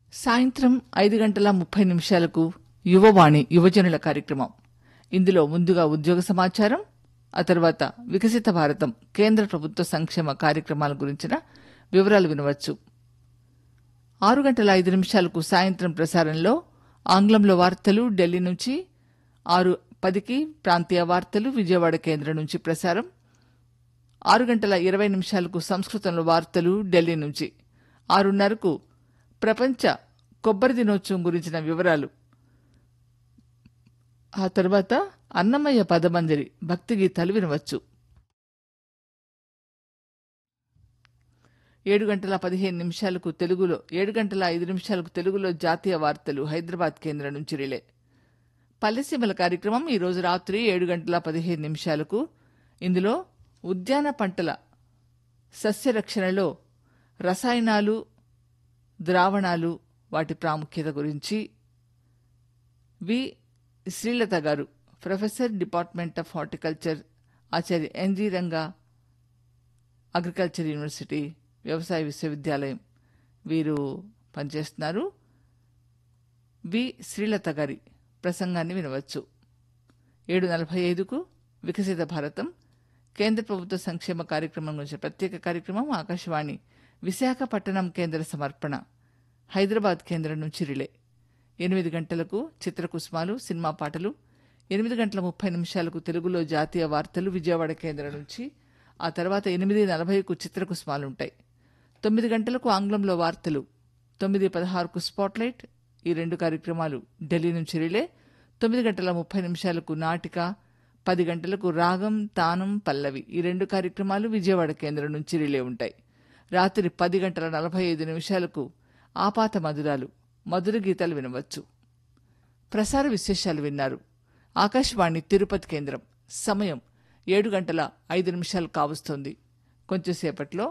సాయంత్రం ఐదు గంటల ముప్పై నిమిషాలకు యువవాణి యువజనుల కార్యక్రమం ఇందులో ముందుగా ఉద్యోగ సమాచారం ఆ తర్వాత వికసిత భారతం కేంద్ర ప్రభుత్వ సంక్షేమ కార్యక్రమాల గురించిన వివరాలు వినవచ్చు ఆరు గంటల ఐదు నిమిషాలకు సాయంత్రం ప్రసారంలో ఆంగ్లంలో వార్తలు ఢిల్లీ నుంచి ఆరు పదికి ప్రాంతీయ వార్తలు విజయవాడ కేంద్రం నుంచి ప్రసారం ఆరు గంటల ఇరవై నిమిషాలకు సంస్కృతంలో వార్తలు ఢిల్లీ నుంచి ఆరున్నరకు ప్రపంచ కొబ్బరి దినోత్సవం గురించిన వివరాలు ఆ తర్వాత అన్నమయ్య పదమంజరి భక్తి గీతాలు వినవచ్చు ఏడు గంటల పదిహేను నిమిషాలకు తెలుగులో ఏడు గంటల ఐదు నిమిషాలకు తెలుగులో జాతీయ వార్తలు హైదరాబాద్ కేంద్రం నుంచి రిలే పల్లెసీమల కార్యక్రమం ఈరోజు రాత్రి ఏడు గంటల పదిహేను నిమిషాలకు ఇందులో ఉద్యాన పంటల సస్యరక్షణలో రసాయనాలు ద్రావణాలు వాటి ప్రాముఖ్యత గురించి V Srilatha garu professor department of horticulture Acharya NG Ranga agriculture university వ్యవసాయ విశ్వవిద్యాలయం వీరు పనిచేస్తున్నారు వి శ్రీలత గారి ప్రసంగాన్ని వినవచ్చు ఏడు నలభై ఐదుకు వికసిత భారతం కేంద్ర ప్రభుత్వ సంక్షేమ కార్యక్రమం గురించి ప్రత్యేక కార్యక్రమం ఆకాశవాణి విశాఖపట్నం కేంద్ర సమర్పణ హైదరాబాద్ కేంద్రం నుంచి రిలే ఎనిమిది గంటలకు చిత్రకుసుమాలు సినిమా పాటలు ఎనిమిది గంటల ముప్పై నిమిషాలకు తెలుగులో జాతీయ వార్తలు విజయవాడ కేంద్రం నుంచి ఆ తర్వాత ఎనిమిది నలభైకు చిత్రకుసుమాలు ఉంటాయి తొమ్మిది గంటలకు ఆంగ్లంలో వార్తలు తొమ్మిది పదహారుకు స్పాట్లైట్ ఈ రెండు కార్యక్రమాలు ఢిల్లీ నుంచి రిలే తొమ్మిది గంటల ముప్పై నిమిషాలకు నాటిక పది గంటలకు రాగం తానం పల్లవి ఈ రెండు కార్యక్రమాలు విజయవాడ కేంద్రం నుంచి రిలే ఉంటాయి రాత్రి పది గంటల నలభై ఐదు నిమిషాలకు ఆపాత మధురాలు మధుర గీతాలు వినవచ్చు ప్రసార విశేషాలు విన్నారు ఆకాశవాణి తిరుపతి కేంద్రం సమయం ఏడు గంటల ఐదు నిమిషాలు కావస్తోంది కొంచెంసేపట్లో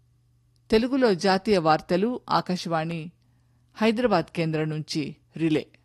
తెలుగులో జాతీయ వార్తలు ఆకాశవాణి హైదరాబాద్ కేంద్రం నుంచి రిలే